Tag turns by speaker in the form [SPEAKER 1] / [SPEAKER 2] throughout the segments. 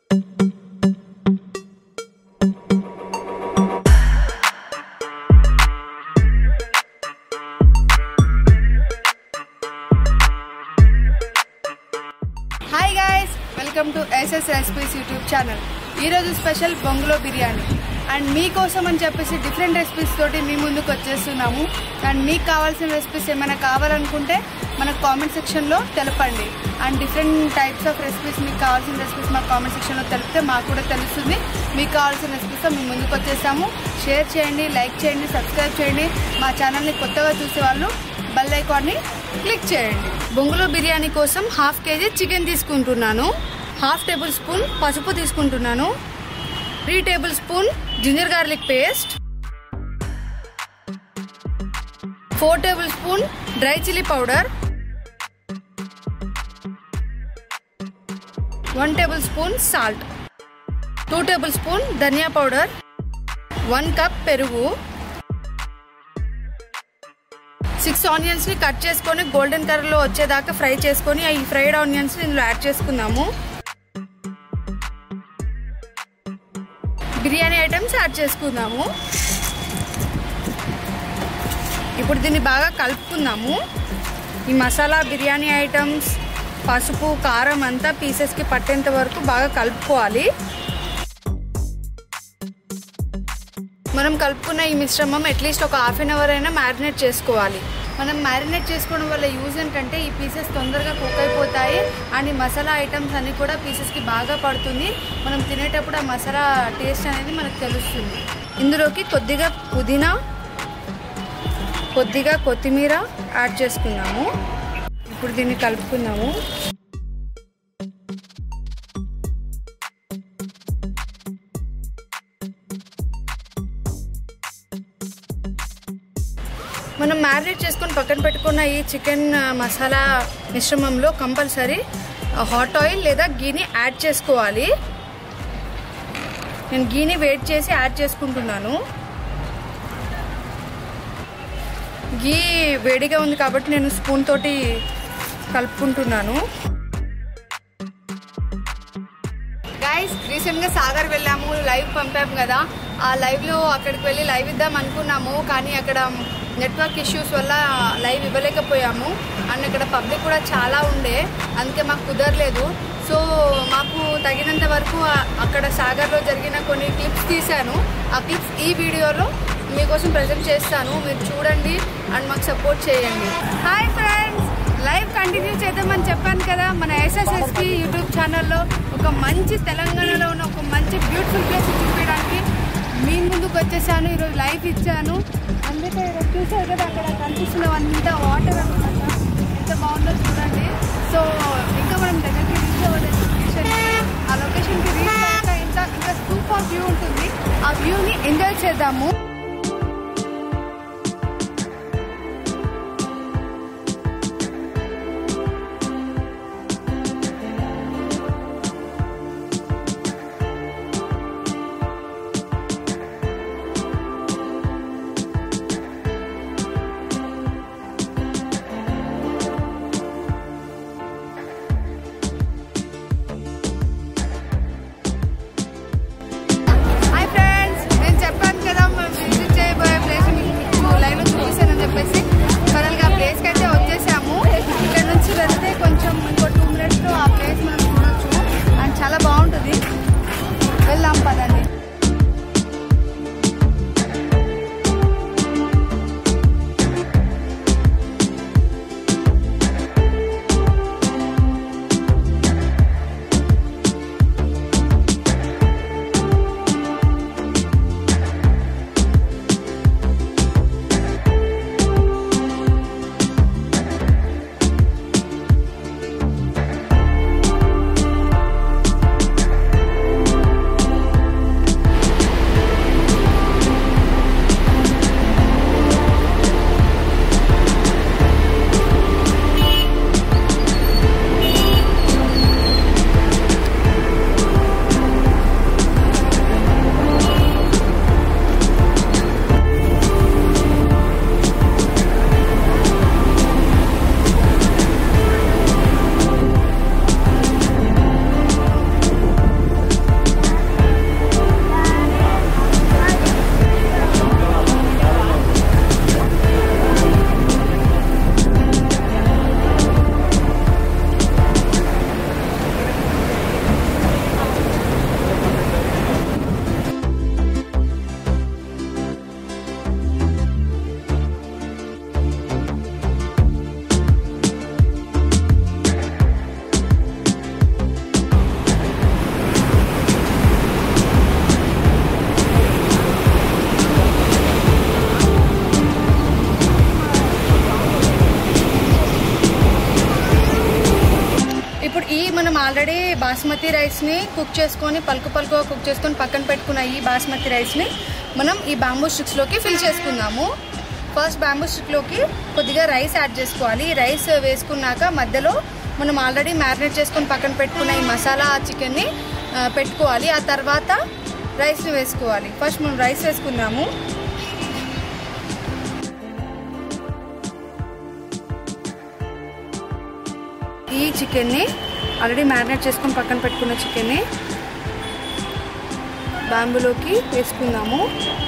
[SPEAKER 1] hi guys welcome to SS recipes YouTube channel ఈరోజు special బొంగులో biryani and మీకోసం అని చెప్పేసి డిఫరెంట్ రెసిపీస్ తోటి మీ ముందుకు వచ్చేస్తున్నాము అండ్ మీకు కావాల్సిన రెసిపీస్ ఏమైనా కావాలనుకుంటే మన కామెంట్ సెక్షన్లో తెలపండి and different types of recipes మీకు కావాల్సిన రెసిపీస్ మా కామెంట్ సెక్షన్లో తెలిపితే మాకు కూడా తెలుస్తుంది మీకు కావాల్సిన రెసిపీస్తో మేము ముందుకు వచ్చేసాము షేర్ చేయండి లైక్ చేయండి సబ్స్క్రైబ్ చేయండి మా ఛానల్ని కొత్తగా చూసే వాళ్ళు బెల్ ఐకాన్ని క్లిక్ చేయండి బొంగులో బిర్యానీ కోసం హాఫ్ కేజీ చికెన్ తీసుకుంటున్నాను హాఫ్ టేబుల్ స్పూన్ పసుపు తీసుకుంటున్నాను three tablespoon ginger garlic paste four tablespoon dry chilli powder one tablespoon salt two tablespoon ధనియా పౌడర్ వన్ కప్ పెరుగు సిక్స్ ఆనియన్స్ ని cut చేసుకొని golden colour లో వచ్చేదాకా fry చేసుకొని ఈ ఫ్రైడ్ ఆనియన్స్ ఇందులో యాడ్ చేసుకుందాము బిర్యానీ ఐటమ్స్ యాడ్ చేసుకుందాము ఇప్పుడు దీన్ని బాగా కలుపుకుందాము ఈ మసాలా బిర్యానీ ఐటమ్స్ పసుపు కారం అంతా పీసెస్కి పట్టేంత వరకు బాగా కలుపుకోవాలి మనం కలుపుకున్న ఈ మిశ్రమం అట్లీస్ట్ ఒక హాఫ్ అన్ అవర్ అయినా మ్యారినేట్ చేసుకోవాలి మనం మ్యారినేట్ చేసుకోవడం వల్ల యూజ్ ఏంటంటే ఈ పీసెస్ తొందరగా కుక్ అయిపోతాయి అండ్ ఈ మసాలా ఐటమ్స్ అన్నీ కూడా పీసెస్కి బాగా పడుతుంది మనం తినేటప్పుడు ఆ మసాలా టేస్ట్ అనేది మనకు తెలుస్తుంది ఇందులోకి కొద్దిగా పుదీనా కొద్దిగా కొత్తిమీర యాడ్ చేసుకున్నాము ఇప్పుడు దీన్ని కలుపుకుందాము మనం మ్యారినేట్ చేసుకొని పక్కన పెట్టుకున్న ఈ చికెన్ మసాలా మిశ్రమంలో కంపల్సరీ హాట్ ఆయిల్ లేదా గీని యాడ్ చేసుకోవాలి నేను గీని వేట్ చేసి యాడ్ చేసుకుంటున్నాను గీ వేడిగా ఉంది కాబట్టి నేను స్పూన్ తోటి కలుపుకుంటున్నాను గైస్ రీసెంట్గా సాగర్ వెళ్ళాము లైవ్ పంపాము కదా ఆ లైవ్లో అక్కడికి వెళ్ళి లైవ్ ఇద్దాం అనుకున్నాము కానీ అక్కడ నెట్వర్క్ ఇష్యూస్ వల్ల లైవ్ ఇవ్వలేకపోయాము అండ్ అక్కడ పబ్లిక్ కూడా చాలా ఉండే అందుకే మాకు కుదరలేదు సో మాకు తగినంత వరకు అక్కడ సాగర్లో జరిగిన కొన్ని క్లిప్స్ తీశాను ఆ క్లిప్స్ ఈ వీడియోలో మీకోసం ప్రజెంట్ చేస్తాను మీరు చూడండి అండ్ మాకు సపోర్ట్ చేయండి హాయ్ ఫ్రెండ్స్ లైవ్ కంటిన్యూ చేద్దామని చెప్పాను కదా మన ఎస్ఎస్ఎస్కి యూట్యూబ్ ఛానల్లో ఒక మంచి తెలంగాణలో ఉన్న ఒక మంచి బ్యూటిఫుల్ ప్లేస్ చూపించడానికి మీ ముందుకు వచ్చేసాను ఈరోజు లైవ్ ఇచ్చాను అందుకే ఈరోజు చూసారు కదా అక్కడ కనిపిస్తున్నవంతా వాటర్ అనమాట ఎంత బాగుందో చూడండి సో ఇంకా మనం దగ్గరికి రీచ్ అవ్వలేదు లొకేషన్ ఆ లొకేషన్కి రీచ్ అయ్యాక ఇంకా ఇంకా సూపర్ వ్యూ ఉంటుంది ఆ వ్యూని ఎంజాయ్ చేద్దాము హాయ్ ఫ్రెండ్స్ నేను చెప్పాను కదా మనం విజిట్ చేయబోయే ప్లేస్ మీకు లైవ్లో చూపిస్తానని చెప్పేసి ఫైనల్గా ఆ ప్లేస్కి అయితే వచ్చేసాము ఇక్కడ నుంచి వెళ్తే కొంచెం ఇంకో టూ మినిట్స్లో ఆ ప్లేస్ మనం చూడొచ్చు అండ్ చాలా బాగుంటుంది వెళ్దాం పదండి బాస్మతి రైస్ని కుక్ చేసుకొని పలుకు పలుకుగా కుక్ చేసుకొని పక్కన పెట్టుకున్న ఈ బాస్మతి రైస్ని మనం ఈ బాంబూ స్టిక్స్లోకి ఫిల్ చేసుకుందాము ఫస్ట్ బాంబూ స్టిక్లోకి కొద్దిగా రైస్ యాడ్ చేసుకోవాలి ఈ రైస్ వేసుకున్నాక మధ్యలో మనం ఆల్రెడీ మ్యారినేట్ చేసుకొని పక్కన పెట్టుకున్న ఈ మసాలా చికెన్ని ఆ, పెట్టుకోవాలి ఆ తర్వాత రైస్ని వేసుకోవాలి ఫస్ట్ మనం రైస్ వేసుకుందాము ఈ చికెన్ని ఆల్రెడీ మ్యారినేట్ చేసుకొని పక్కన పెట్టుకున్న చికెన్ని బాంబులోకి వేసుకుందాము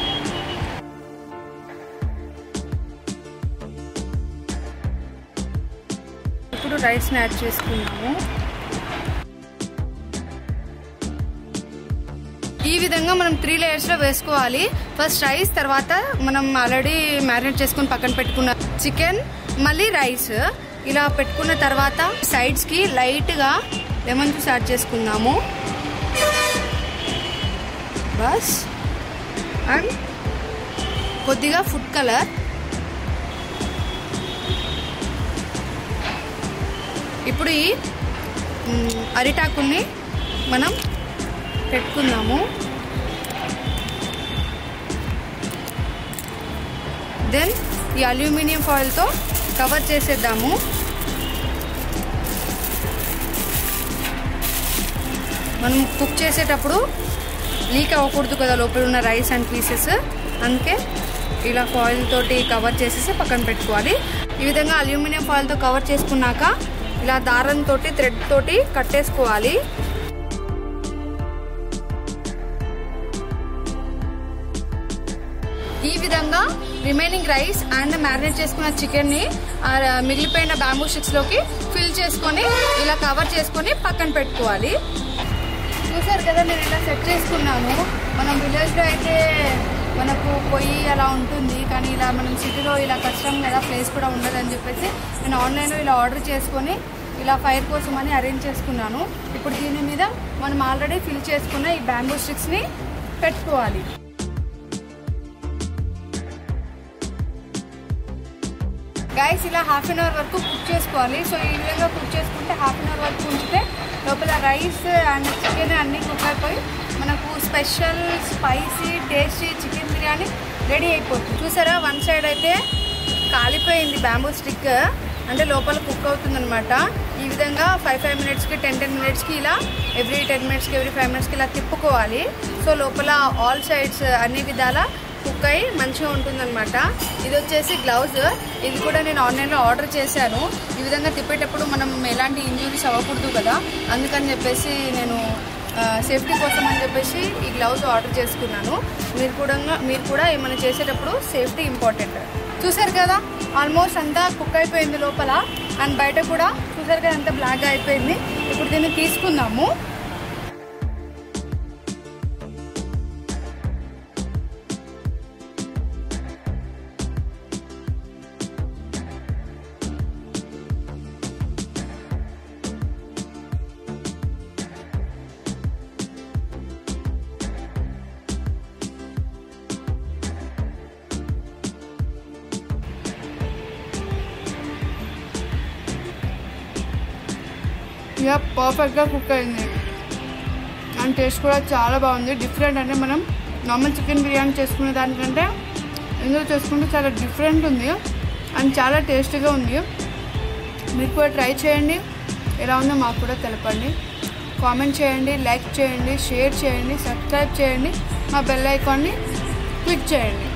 [SPEAKER 1] ఇప్పుడు రైస్ని యాడ్ చేసుకుందాము ఈ విధంగా మనం త్రీ లేయర్స్లో వేసుకోవాలి ఫస్ట్ రైస్ తర్వాత మనం ఆల్రెడీ మ్యారినేట్ చేసుకొని పక్కన పెట్టుకున్న చికెన్ మళ్ళీ రైస్ ఇలా పెట్టుకున్న తర్వాత సైడ్స్కి లైట్గా లెమన్ జ్యూస్ యాడ్ చేసుకుందాము బస్ అండ్ కొద్దిగా ఫుడ్ కలర్ ఇప్పుడు ఈ మ్, అరిటాకుల్ని మనం పెట్టుకుందాము దెన్ ఈ అల్యూమినియం ఫాయిల్తో కవర్ చేసేద్దాము మనం కుక్ చేసేటప్పుడు లీక్ అవ్వకూడదు కదా లోపల ఉన్న రైస్ అండ్ పీసెస్ అందుకే ఇలా ఫాయిల్ తోటి కవర్ చేసేసి పక్కన పెట్టుకోవాలి ఈ విధంగా అల్యూమినియం ఫాయిల్తో కవర్ చేసుకున్నాక ఇలా దారంతో థ్రెడ్ తోటి కట్టేసుకోవాలి ఈ విధంగా రిమైనింగ్ రైస్ అండ్ మ్యారినేట్ చేసుకున్న చికెన్ని ఆ మిగిలిపోయిన బ్యాంబూ స్టిక్స్లోకి ఫిల్ చేసుకొని ఇలా కవర్ చేసుకొని పక్కన పెట్టుకోవాలి చూసారు కదా నేను ఇలా సెట్ చేసుకున్నాను మనం విలేజ్లో అయితే మనకు పొయ్యి అలా ఉంటుంది కానీ ఇలా మనం సిటీలో ఇలా కష్టం కదా ప్లేస్ కూడా ఉండదని చెప్పేసి నేను ఆన్లైన్లో ఇలా ఆర్డర్ చేసుకొని ఇలా ఫైర్ కోసం అని అరేంజ్ చేసుకున్నాను ఇప్పుడు దీని మీద మనం ఆల్రెడీ ఫిల్ చేసుకున్న ఈ బ్యాంబూ స్టిక్స్ని పెట్టుకోవాలి గైస్ ఇలా హాఫ్ అన్ అవర్ వరకు కుక్ చేసుకోవాలి సో ఈ విధంగా కుక్ చేసుకుంటే హాఫ్ అన్ అవర్ వరకు ఉంచితే లోపల రైస్ అండ్ చికెన్ అన్నీ కుక్ అయిపోయి మనకు special spicy tasty chicken biryani ready అయిపోతుంది చూసారా వన్ సైడ్ అయితే కాలిపోయింది బ్యాంబూ స్టిక్ అంటే లోపల కుక్ అవుతుందన్నమాట ఈ విధంగా ఫైవ్ ఫైవ్ మినిట్స్కి టెన్ టెన్ మినిట్స్కి ఇలా ఎవ్రీ టెన్ మినిట్స్కి ఎవ్రీ ఫైవ్ మినిట్స్కి ఇలా తిప్పుకోవాలి సో లోపల ఆల్ సైడ్స్ అన్ని విధాల కుక్ అయి మంచిగా ఉంటుందన్నమాట ఇది వచ్చేసి గ్లౌజ్ ఇది కూడా నేను ఆన్లైన్లో ఆర్డర్ చేశాను ఈ విధంగా తిప్పేటప్పుడు మనం ఎలాంటి ఇంజురీస్ అవ్వకూడదు కదా అందుకని చెప్పేసి నేను సేఫ్టీ కోసం అని చెప్పేసి ఈ గ్లౌజ్ ఆర్డర్ చేసుకున్నాను మీరు కూడా మీరు కూడా ఏమైనా చేసేటప్పుడు సేఫ్టీ ఇంపార్టెంట్ చూసారు కదా ఆల్మోస్ట్ అంతా కుక్ అయిపోయింది లోపల అండ్ బయట కూడా చూసారు కదా అంతా బ్లాక్గా అయిపోయింది ఇప్పుడు దీన్ని తీసుకుందాము ఇక పర్ఫెక్ట్గా కుక్ అయింది అండ్ టేస్ట్ కూడా చాలా బాగుంది డిఫరెంట్ అంటే మనం నార్మల్ చికెన్ బిర్యానీ చేసుకునే దానికంటే ఇందులో చేసుకుంటే చాలా డిఫరెంట్ ఉంది అండ్ చాలా టేస్టీగా ఉంది మీరు కూడా ట్రై చేయండి ఎలా ఉందో మాకు కూడా తెలపండి కామెంట్ చేయండి లైక్ చేయండి షేర్ చేయండి సబ్స్క్రైబ్ చేయండి మా బెల్ ఐకాన్ని క్లిక్ చేయండి